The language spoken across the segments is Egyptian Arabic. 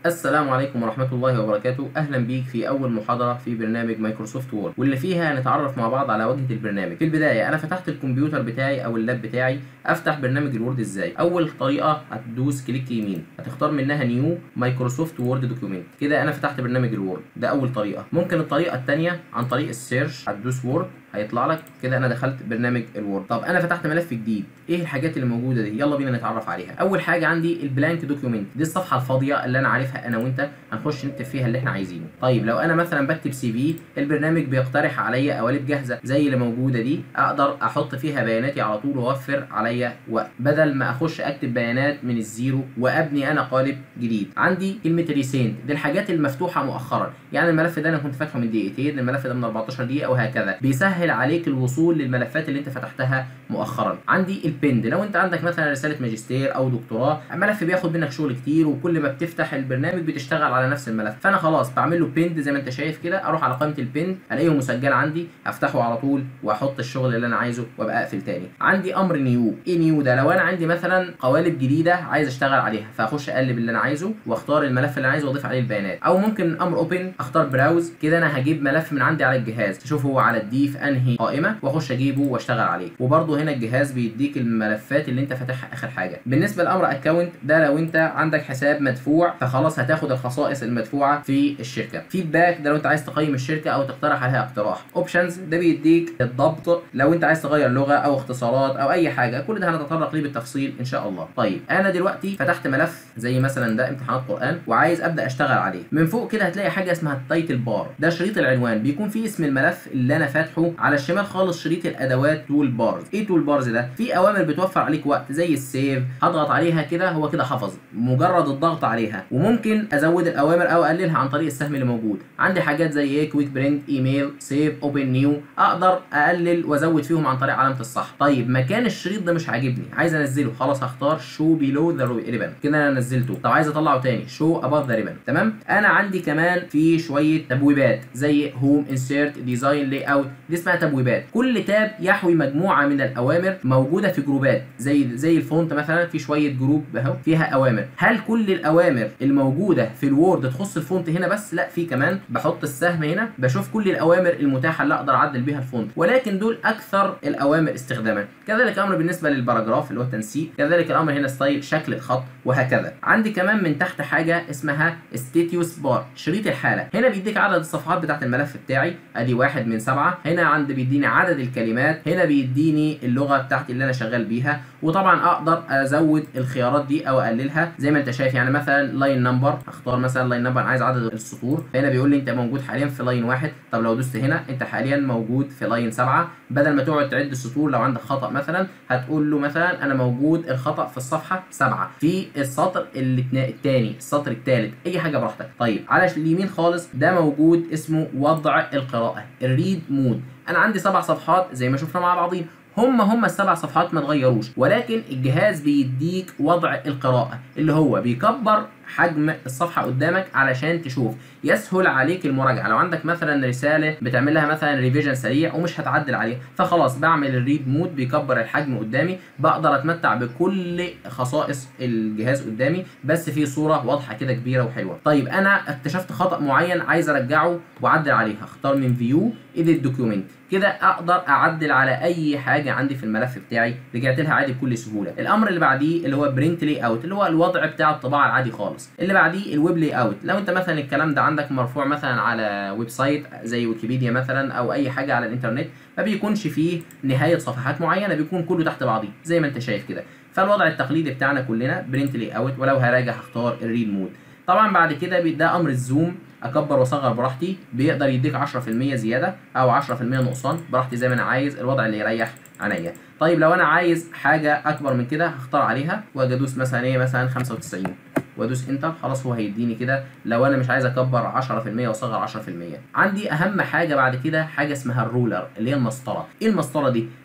السلام عليكم ورحمة الله وبركاته أهلا بيك في أول محاضرة في برنامج مايكروسوفت وورد واللي فيها هنتعرف مع بعض على واجهة البرنامج في البداية أنا فتحت الكمبيوتر بتاعي أو اللاب بتاعي أفتح برنامج الوورد إزاي أول طريقة هتدوس كليك يمين هتختار منها نيو مايكروسوفت وورد دوكيومنت كده أنا فتحت برنامج الوورد ده أول طريقة ممكن الطريقة الثانية عن طريق السيرش هتدوس وورد هيطلع لك كده انا دخلت برنامج الوورد طب انا فتحت ملف جديد ايه الحاجات اللي موجوده دي يلا بينا نتعرف عليها اول حاجه عندي البلانك دوكيومنت دي الصفحه الفاضيه اللي انا عارفها انا وانت هنخش نكتب فيها اللي احنا عايزينه طيب لو انا مثلا بكتب سي في البرنامج بيقترح عليا قوالب جاهزه زي اللي موجوده دي اقدر احط فيها بياناتي على طول واوفر عليا وقت بدل ما اخش اكتب بيانات من الزيرو وابني انا قالب جديد عندي كلمه ريسنت دي الحاجات المفتوحه مؤخرا يعني الملف ده انا كنت فاتحه من دقيقتين الملف ده من 14 دقيقه وهكذا بيسهل عليك الوصول للملفات اللي انت فتحتها مؤخرا عندي البند لو انت عندك مثلا رساله ماجستير او دكتوراه الملف بياخد منك شغل كتير وكل ما بتفتح البرنامج بتشتغل على نفس الملف فانا خلاص بعمل له بند زي ما انت شايف كده اروح على قائمه البند الاقيه مسجل عندي افتحه على طول واحط الشغل اللي انا عايزه وابقى اقفل تاني عندي امر نيو ايه نيو ده لو انا عندي مثلا قوالب جديده عايز اشتغل عليها فاخش اقلب اللي انا عايزه واختار الملف اللي انا عايزه واضيف عليه البيانات او ممكن امر اوبن اختار براوز كده انا هجيب ملف من عندي على الجهاز تشوف هو على الدي في انهي قائمه واخش اجيبه واشتغل عليه وبرده هنا الجهاز بيديك الملفات اللي انت فاتحها اخر حاجه بالنسبه لامر اكونت ده لو انت عندك حساب مدفوع فخلاص هتاخد الخصائص المدفوعه في الشركه فيدباك ده لو انت عايز تقيم الشركه او تقترح عليها اقتراح اوبشنز ده بيديك الضبط لو انت عايز تغير لغه او اختصارات او اي حاجه كل ده هنتطرق ليه بالتفصيل ان شاء الله طيب انا دلوقتي فتحت ملف زي مثلا ده امتحانات قران وعايز ابدا اشتغل عليه من فوق كده هتلاقي حاجه اسمها التايتل بار ده شريط العنوان بيكون فيه اسم الملف اللي انا فاتحه على الشمال خالص شريط الادوات تول بارز ايه تول بارز ده في اوامر بتوفر عليك وقت زي السيف هضغط عليها كده هو كده حفظ مجرد الضغط عليها وممكن ازود الاوامر او اقللها عن طريق السهم اللي موجود عندي حاجات زي ايه كويك برنت ايميل سيف اوبن نيو اقدر اقلل وازود فيهم عن طريق علامه الصح طيب مكان الشريط ده مش عاجبني عايز انزله خلاص هختار شو بيلو ذا ريبن كده انا نزلته طب عايز اطلعه تاني شو اباف ذا ريبن تمام انا عندي كمان في شويه تبويبات زي هوم انسيرت ديزاين لاي اوت دي اسمها تبويبات كل تاب يحوي مجموعه من الاوامر موجوده في جروبات زي زي الفونت مثلا في شويه جروب اهو فيها اوامر هل كل الاوامر الموجوده في الوورد تخص الفونت هنا بس لا في كمان بحط السهم هنا بشوف كل الاوامر المتاحه اللي اقدر اعدل بيها الفونت ولكن دول اكثر الاوامر استخداما كذلك امر بالنسبه للباراجراف اللي هو التنسيق كذلك الامر هنا ستايل شكل الخط وهكذا عندي كمان من تحت حاجه اسمها ستيتيوس بار شريط الحاله هنا بيديك عدد الصفحات بتاعت الملف بتاعي ادي واحد من سبعه هنا عند بيديني عدد الكلمات هنا بيديني اللغه بتاعتي اللي انا شغال بيها وطبعا اقدر ازود الخيارات دي او اقللها زي ما انت شايف يعني مثلا لاين نمبر اختار مثلا لاين نمبر عايز عدد السطور فهنا بيقول لي انت موجود حاليا في لاين واحد طب لو دوست هنا انت حاليا موجود في لاين سبعه بدل ما تقعد تعد السطور لو عندك خطا مثلا هتقول له مثلا انا موجود الخطا في الصفحه سبعه في السطر الثاني السطر الثالث اي حاجه براحتك طيب على اليمين خالص ده موجود اسمه وضع القراءه الريد مود انا عندي سبع صفحات زي ما شفنا مع بعضين هم هم السبع صفحات ما اتغيروش ولكن الجهاز بيديك وضع القراءة اللي هو بيكبر حجم الصفحة قدامك علشان تشوف يسهل عليك المراجعة لو عندك مثلا رسالة بتعمل لها مثلا ريفيجن سريع ومش هتعدل عليها فخلاص بعمل الريد مود بيكبر الحجم قدامي بقدر اتمتع بكل خصائص الجهاز قدامي بس في صورة واضحة كده كبيرة وحلوة طيب انا اكتشفت خطأ معين عايز ارجعه واعدل عليه هختار من فيو ايديت دوكيومنت كده اقدر اعدل على اي حاجه عندي في الملف بتاعي رجعت لها عادي بكل سهوله الامر اللي بعديه اللي هو برنت لي اوت اللي هو الوضع بتاع الطباعه العادي خالص اللي بعديه الويب لي اوت لو انت مثلا الكلام ده عندك مرفوع مثلا على ويب سايت زي ويكيبيديا مثلا او اي حاجه على الانترنت ما بيكونش فيه نهايه صفحات معينه بيكون كله تحت بعضيه زي ما انت شايف كده فالوضع التقليدي بتاعنا كلنا برنت لي اوت ولو هراجع هختار الريد مود طبعا بعد كده ده امر الزوم اكبر واصغر براحتي بيقدر يديك 10% زياده او 10% نقصان براحتي زي ما انا عايز الوضع اللي يريح عينيا طيب لو انا عايز حاجه اكبر من كده هختار عليها واجي ادوس مثلا ايه مثلا 95 وادوس انتر خلاص هو هيديني كده لو انا مش عايز اكبر 10% واصغر 10% عندي اهم حاجه بعد كده حاجه اسمها الرولر اللي هي المسطره ايه المسطره دي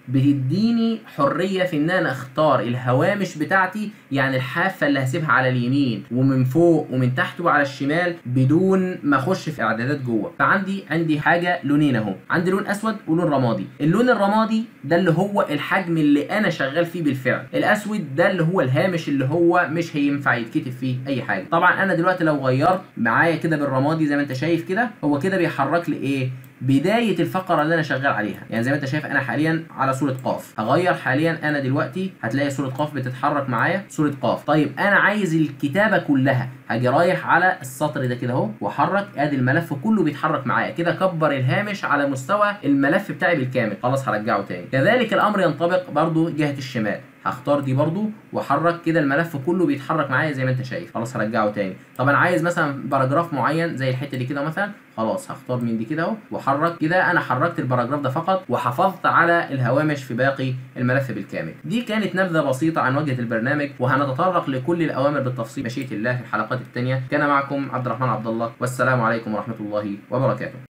بتديني حريه في ان انا اختار الهوامش بتاعتي يعني الحافه اللي هسيبها على اليمين ومن فوق ومن تحت وعلى الشمال بدون ما اخش في اعدادات جوه فعندي عندي حاجه لونين اهو عندي لون اسود ولون رمادي اللون الرمادي ده اللي هو الحجم اللي انا شغال فيه بالفعل الاسود ده اللي هو الهامش اللي هو مش هينفع يتكتب فيه اي حاجه طبعا انا دلوقتي لو غيرت معايا كده بالرمادي زي ما انت شايف كده هو كده بيحرك لي ايه بدايه الفقره اللي انا شغال عليها يعني زي ما انت شايف انا حاليا على صوره قاف هغير حاليا انا دلوقتي هتلاقي صوره قاف بتتحرك معايا صوره قاف طيب انا عايز الكتابه كلها هاجي رايح على السطر ده كده اهو واحرك ادي الملف كله بيتحرك معايا كده كبر الهامش على مستوى الملف بتاعي بالكامل خلاص هرجعه تاني كذلك الامر ينطبق برضو جهه الشمال هختار دي برضو واحرك كده الملف كله بيتحرك معايا زي ما انت شايف خلاص هرجعه تاني طب انا عايز مثلا باراجراف معين زي الحته دي كده مثلا خلاص هختار من دي كده اهو واحرك كده انا حركت الباراجراف ده فقط وحافظت على الهوامش في باقي الملف بالكامل دي كانت نبذه بسيطه عن واجهه البرنامج وهنتطرق لكل الاوامر بالتفصيل مشيئه الله في الحلقات التانيه كان معكم عبد الرحمن عبد الله والسلام عليكم ورحمه الله وبركاته